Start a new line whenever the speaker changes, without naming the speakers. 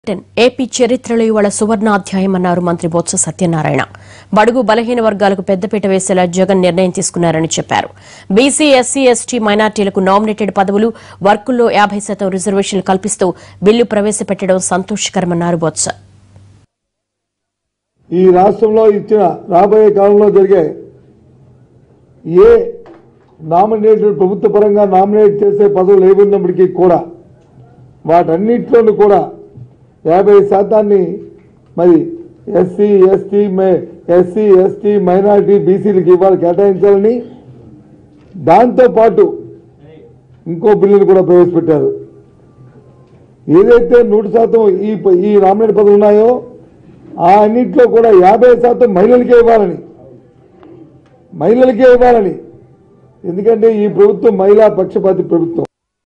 ten AP చరిత్రలో ఇవాళ సువర్ణాధ్యాయం అన్నారు మంత్రి బొత్స సత్యనారాయణ బడుగు బలహీన వర్గాలకు పెద్దపీట వేసేలా జగన్ నిర్ణయం తీసుకున్నారని చెప్పారు బీసీ ఎస్సీ ఎస్టీ మైనార్టీలకు నామినేటెడ్ పదవులు వర్కుల్లో యాభై శాతం రిజర్వేషన్లు కల్పిస్తూ బిల్లు ప్రవేశపెట్టడం సంతోషకరమన్నారు బొత్స
ఈ రాష్ట్రంలో ఇచ్చిన రాబోయే కాలంలో జరిగే ఏ నామినేటెడ్ ప్రభుత్వ పరంగా నామినేట్ చేసే పదవులు ఏమున్నప్పటికీ కూడా వాటన్నిటిలోనూ కూడా యాభై శాతాన్ని మరి SC ST SC ST minority బీసీలకు ఇవ్వాలి కేటాయించాలని దాంతో పాటు ఇంకో బిల్లును కూడా ప్రవేశపెట్టారు ఏదైతే నూరు శాతం ఈ ఈ నామినేట్ పదవులు ఉన్నాయో ఆ అన్నింటిలో కూడా యాభై శాతం మహిళలకే ఇవ్వాలని మహిళలకే ఇవ్వాలని ఎందుకంటే ఈ ప్రభుత్వం మహిళా పక్షపాతి ప్రభుత్వం